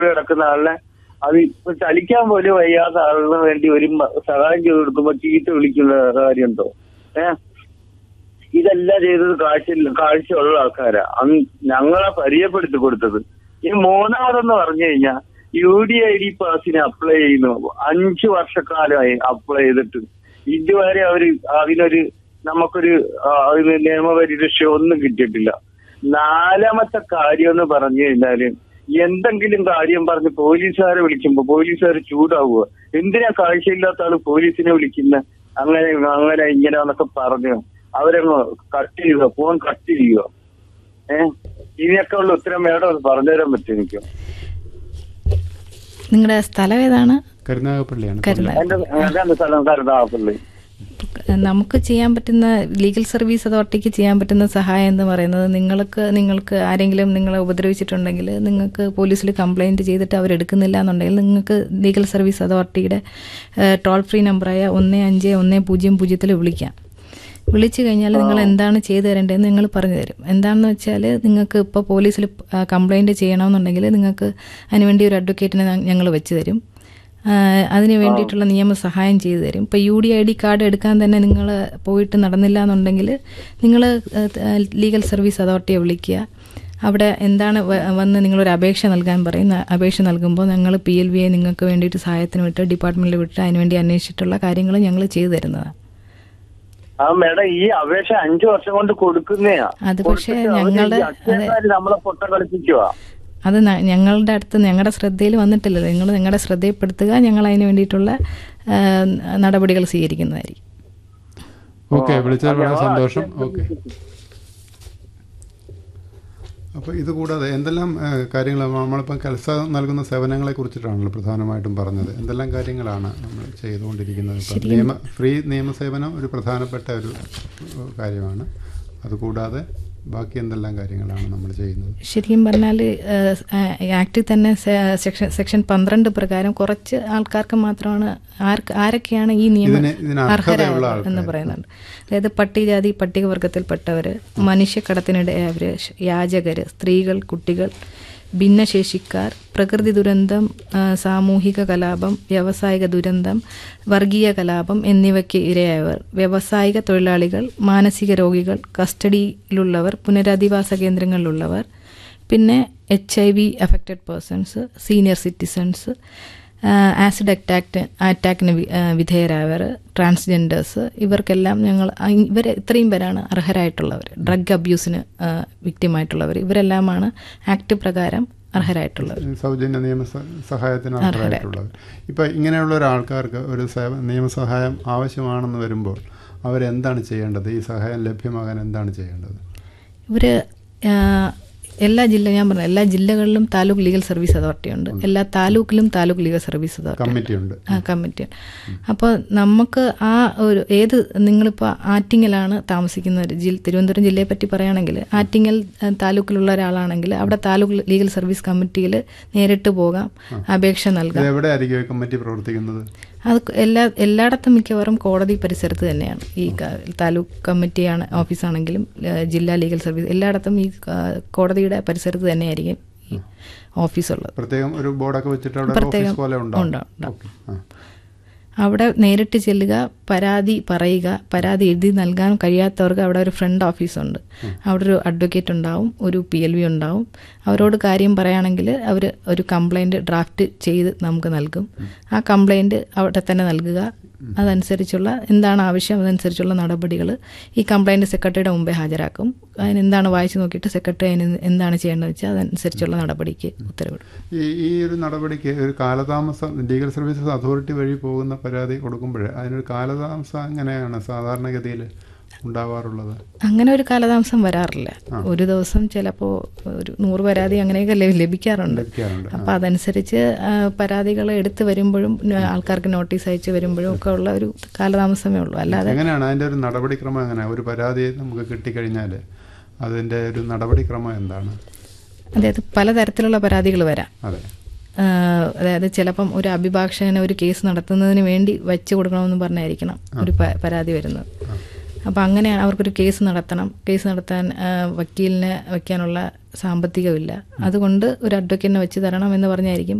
കിടക്കുന്ന ആളിനെ അത് ഇപ്പൊ ചലിക്കാൻ പോലും വയ്യാത്ത ആളിന് വേണ്ടി ഒരു മ- സഹായം ചെയ്ത് കൊടുക്കുമ്പോ ചീത്ത വിളിക്കുന്ന കാര്യമുണ്ടോ ഏഹ് ഇതെല്ലാം ചെയ്തത് കാഴ്ച കാഴ്ചയുള്ള ആൾക്കാരാ അന്ന് ഞങ്ങളെ പരിചയപ്പെടുത്തി കൊടുത്തത് ഈ മൂന്നാമതെന്ന് പറഞ്ഞു കഴിഞ്ഞാൽ യു ഡി ഐ ഡി പാസിന് അപ്ലൈ ചെയ്യുന്നു അഞ്ചു വർഷക്കാലമായി അപ്ലൈ ചെയ്തിട്ട് ഇതുവരെ അവര് അതിനൊരു നമുക്കൊരു ആ, അതിന് നിയമപരിരക്ഷ ഒന്നും കിട്ടിയിട്ടില്ല നാലാമത്തെ കാര്യം എന്ന് പറഞ്ഞു കഴിഞ്ഞാല് എന്തെങ്കിലും കാര്യം പറഞ്ഞ് പോലീസുകാരെ വിളിക്കുമ്പോ പോലീസുകാർ ചൂടാവുക എന്തിനാ കാഴ്ചയില്ലാത്ത ആള് പോലീസിനെ വിളിക്കുന്ന അങ്ങനെ അങ്ങനെ ഇങ്ങനെ എന്നൊക്കെ പറഞ്ഞു അവരങ്ങ് കട്ട് ചെയ്യുക ഫോൺ കട്ട് ചെയ്യുക ഏഹ് ഇതിനൊക്കെ ഉള്ള ഉത്തരം മേഡം ഒന്ന് പറഞ്ഞുതരാൻ പറ്റും എനിക്ക് നിങ്ങളുടെ സ്ഥലം ഏതാണ് കരുനാഗപ്പള്ളിയാണ് കരുനാ എന്റെ എന്റെ സ്ഥലം കരുതാപ്പള്ളി നമുക്ക് ചെയ്യാൻ പറ്റുന്ന ലീഗൽ സർവീസ് അതോറിറ്റിക്ക് ചെയ്യാൻ പറ്റുന്ന സഹായം എന്ന് പറയുന്നത് നിങ്ങൾക്ക് നിങ്ങൾക്ക് ആരെങ്കിലും നിങ്ങളെ ഉപദ്രവിച്ചിട്ടുണ്ടെങ്കിൽ നിങ്ങൾക്ക് പോലീസിൽ കംപ്ലൈൻറ്റ് ചെയ്തിട്ട് അവരെടുക്കുന്നില്ല എന്നുണ്ടെങ്കിൽ നിങ്ങൾക്ക് ലീഗൽ സർവീസ് അതോറിറ്റിയുടെ ടോൾ ഫ്രീ നമ്പറായ ഒന്ന് അഞ്ച് ഒന്ന് പൂജ്യം പൂജ്യത്തിൽ വിളിക്കാം വിളിച്ചു കഴിഞ്ഞാൽ നിങ്ങൾ എന്താണ് ചെയ്തു തരേണ്ടതെന്ന് നിങ്ങൾ പറഞ്ഞു തരും എന്താണെന്ന് വെച്ചാൽ നിങ്ങൾക്ക് ഇപ്പോൾ പോലീസിൽ കംപ്ലൈൻറ്റ് ചെയ്യണമെന്നുണ്ടെങ്കിൽ നിങ്ങൾക്ക് അതിനുവേണ്ടി ഒരു അഡ്വക്കേറ്റിനെ ഞങ്ങൾ വെച്ച് തരും ആ, അതിന് വേണ്ടിയിട്ടുള്ള നിയമസഹായം ചെയ്തു തരും ഇപ്പോൾ U D I D card എടുക്കാൻ തന്നെ നിങ്ങൾ പോയിട്ട് നടന്നില്ല എന്നുണ്ടെങ്കിൽ നിങ്ങൾ ലീഗൽ സർവീസ് അതോറിറ്റിയെ വിളിക്കുക അവിടെ എന്താണ് വ- വന്ന് നിങ്ങളൊരു അപേക്ഷ നൽകാൻ പറയും ന- അപേക്ഷ നൽകുമ്പോൾ ഞങ്ങൾ പി എൽ വിയെ നിങ്ങൾക്ക് വേണ്ടിയിട്ട് സഹായത്തിന് വിട്ട് ഡിപ്പാർട്ട്മെൻറ്റിൽ വിട്ട് അതിനുവേണ്ടി അന്വേഷിച്ചിട്ടുള്ള കാര്യങ്ങൾ ഞങ്ങൾ ചെയ്തു തരുന്നതാണ് ആ മേഡം ഈ അപേക്ഷ അഞ്ചു വർഷം കൊണ്ട് കൊടുക്കുന്നയാ അത് പക്ഷേ കൊടുത്തിട്ട് അവര് ഈ ഞങ്ങളുടെ- അക്ഷയക്കാര് നമ്മളെ പൊട്ട കളിപ്പിക്കുവാ അത് ന- ഞങ്ങളുടെ അടുത്ത് ഞങ്ങളുടെ ശ്രദ്ധയിൽ വന്നിട്ടില്ലല്ലോ നിങ്ങൾ നിങ്ങളുടെ ശ്രദ്ധയിൽപ്പെടുത്തുക ഞങ്ങൾ അതിന് വേണ്ടിയിട്ടുള്ള ആ, നടപടികൾ സ്വീകരിക്കുന്നതായിരിക്കും ഓക്കെ വിളിച്ചത് വളരെ സന്തോഷം ഓക്കെ അപ്പോൾ ഇത് കൂടാതെ എന്തെല്ലാം കാര്യങ്ങൾ നമ്മളിപ്പം കൽസ നൽകുന്ന സേവനങ്ങളെ കുറിച്ചിട്ടാണല്ലോ പ്രധാനമായിട്ടും പറഞ്ഞത് എന്തെല്ലാം കാര്യങ്ങളാണ് നമ്മൾ ചെയ്തുകൊണ്ടിരിക്കുന്നത് ഇപ്പം നിയമ ഫ്രീ നിയമസേവനം ഒരു പ്രധാനപ്പെട്ട ഒരു ഏഹ്, കാര്യമാണ് അതുകൂടാതെ ബാക്കി എന്തെല്ലാം കാര്യങ്ങളാണ് നമ്മൾ ചെയ്യുന്നത് ശരിക്കും പറഞ്ഞാൽ ആക്ടിൽ തന്നെ സെ- സെക്ഷൻ സെക്ഷൻ പന്ത്രണ്ട് പ്രകാരം കുറച്ച് ആൾക്കാർക്ക് മാത്രമാണ് ആർക്ക് ആരൊക്കെയാണ് ഈ നിയമം ഇതിന് ഇതിന് അർഹതയുള്ള അർഹരായവർ എന്ന് പറയുന്നുണ്ട് അതായത് പട്ടികജാതി പട്ടികവർഗത്തിൽപ്പെട്ടവർ മനുഷ്യക്കടത്തിനിടയായവർ യാചകർ സ്ത്രീകൾ കുട്ടികൾ ഭിന്നശേഷിക്കാർ പ്രകൃതി ദുരന്തം ആ, സാമൂഹിക കലാപം വ്യാവസായിക ദുരന്തം വർഗീയ കലാപം എന്നിവയ്ക്ക് ഇരയായവർ വ്യാവസായിക തൊഴിലാളികൾ മാനസിക രോഗികൾ കസ്റ്റഡിയിലുള്ളവർ പുനരധിവാസ കേന്ദ്രങ്ങളിലുള്ളവർ പിന്നെ H I V affected persons senior citizens acid attack അറ്റാക്കിന് വി- ആ, വിധേയരായവർ ട്രാൻസ്ജെൻഡേഴ്സ് ഇവർക്കെല്ലാം ഞങ്ങൾ ആ, ഇവർ ഇത്രയും പേരാണ് അർഹരായിട്ടുള്ളവർ ഡ്രഗ് അബ്യൂസിന് വിക്റ്റിമായിട്ടുള്ളവർ ഇവരെല്ലാമാണ് ആക്ട് പ്രകാരം അർഹരായിട്ടുള്ളവർ സൗജന്യ നിയമ സ- സഹായത്തിന് അർഹരായിട്ടുള്ളവർ ഇപ്പം ഇങ്ങനെയുള്ള ഒരാൾക്കാർക്ക് ഒരു സേവ നിയമസഹായം ആവശ്യമാണെന്ന് വരുമ്പോൾ അവരെന്താണ് ചെയ്യേണ്ടത് ഈ സഹായം ലഭ്യമാകാൻ എന്താണ് ചെയ്യേണ്ടത് ഇവർ എല്ലാ ജില്ല ഞാൻ പറഞ്ഞു എല്ലാ ജില്ലകളിലും താലൂക്ക് ലീഗൽ സർവീസ് അതോറിറ്റി ഉണ്ട് എല്ലാ താലൂക്കിലും താലൂക്ക് ലീഗൽ സർവീസ് അതോറിറ്റി കമ്മിറ്റി ഉണ്ട് ആ കമ്മിറ്റി അപ്പോൾ നമുക്ക് ആ ഒരു ഏത് നിങ്ങളിപ്പോൾ ആറ്റിങ്ങലാണ് താമസിക്കുന്നവർ ജില്ല തിരുവനന്തപുരം ജില്ലയെ പറ്റി പറയുകയാണെങ്കിൽ ആറ്റിങ്ങൽ ആ, താലൂക്കിലുള്ള ഒരാളാണെങ്കിൽ അവിടെ താലൂക്ക് ലീഗൽ സർവീസ് കമ്മിറ്റിയിൽ നേരിട്ട് പോകാം അപേക്ഷ നൽകാം ഇത് എവിടെ ആയിരിക്കും ഈ കമ്മിറ്റി പ്രവർത്തിക്കുന്നത് അത് എല്ലാ എല്ലായിടത്തും മിക്കവാറും കോടതി പരിസരത്ത് തന്നെയാണ് ഈ ക- താലൂക്ക് കമ്മിറ്റിയാണ് ഓഫീസാണെങ്കിലും ഏഹ്, ജില്ലാ ലീഗൽ സർവീസ് എല്ലായിടത്തും ഈ ആ, കോടതിയുടെ പരിസരത്ത് തന്നെയായിരിക്കും ഈ ഓഫീസുള്ളത് പ്രത്യേകം ഒരു ബോർഡൊക്കെ വെച്ചിട്ട് അവിടെ പ്രത്യേകം ഓഫീസ് പോലെ ഉണ്ടാവും ഉണ്ട്, ഉണ്ട്. ഓക്കെ ആ അവിടെ നേരിട്ട് ചെല്ലുക പരാതി പറയുക പരാതി എഴുതി നൽകാൻ കഴിയാത്തവർക്ക് അവിടെ ഒരു ഫ്രണ്ട് ഓഫീസുണ്ട് അവിടെ ഒരു അഡ്വക്കേറ്റ് ഉണ്ടാവും ഒരു പി എൽ വി ഉണ്ടാവും അവരോട് കാര്യം പറയുകയാണെങ്കിൽ അവർ ഒരു കംപ്ലൈൻറ്റ് ഡ്രാഫ്റ്റ് ചെയ്ത് നമുക്ക് നൽകും ആ കംപ്ലൈൻറ്റ് അവിടെ തന്നെ നൽകുക അതനുസരിച്ചുള്ള എന്താണ് ആവശ്യം അതനുസരിച്ചുള്ള നടപടികൾ ഈ കംപ്ലൈൻറ്റ് സെക്രട്ടറിയുടെ മുമ്പേ ഹാജരാക്കും അതിന് എന്താണ് വായിച്ചു നോക്കിയിട്ട് സെക്രട്ടറി അതിന് എന്താണ് ചെയ്യേണ്ടതെന്ന് വെച്ചാൽ അതനുസരിച്ചുള്ള നടപടിക്ക് ഉത്തരവിടും ഈ ഈ ഒരു നടപടിക്ക് ഒരു കാലതാമസം ലീഗൽ സർവീസസ് അതോറിറ്റി വഴി പോകുന്ന പരാതി കൊടുക്കുമ്പോൾ അതിനൊരു കാലതാമസം എങ്ങനെയാണ് സാധാരണഗതിയിൽ ഉണ്ടാവാറുള്ളത് അങ്ങനെ ഒരു കാലതാമസം വരാറില്ല ഒരു ദിവസം ചിലപ്പോൾ ഒരു നൂറ് പരാതി അങ്ങനെയൊക്കെ ലഭി- ലഭിക്കാറുണ്ട് ലഭിക്കാറുണ്ട് അപ്പോൾ അതനുസരിച്ച് ആ, പരാതികൾ എടുത്തു വരുമ്പോഴും ന- ആൾക്കാർക്ക് നോട്ടീസ് അയച്ചു വരുമ്പോഴും ഒക്കെ ഉള്ള ഒരു കാലതാമസമേ ഉള്ളൂ അല്ലാതെ എങ്ങനെയാണ് അതിൻ്റെ ഒരു നടപടിക്രമം എങ്ങനെയാണ് ഒരു പരാതി നമുക്ക് കിട്ടിക്കഴിഞ്ഞാൽ അതിൻ്റെ ഒരു നടപടിക്രമം എന്താണ് അതായത് പലതരത്തിലുള്ള പരാതികൾ വരാം അതെ ആ, അതായത് ചിലപ്പം ഒരു അഭിഭാഷകന് ഒരു കേസ് നടത്തുന്നതിന് വേണ്ടി വെച്ച് കൊടുക്കണമെന്ന് പറഞ്ഞായിരിക്കണം ഒരു പ- പരാതി വരുന്നത് അപ്പോൾ അങ്ങനെ അവർക്കൊരു കേസ് നടത്തണം കേസ് നടത്താൻ ആ, വക്കീലിനെ വയ്ക്കാനുള്ള സാമ്പത്തികമില്ല അതുകൊണ്ട് ഒരു അഡ്വക്കേറ്റിനെ വെച്ച് തരണം എന്ന് പറഞ്ഞായിരിക്കും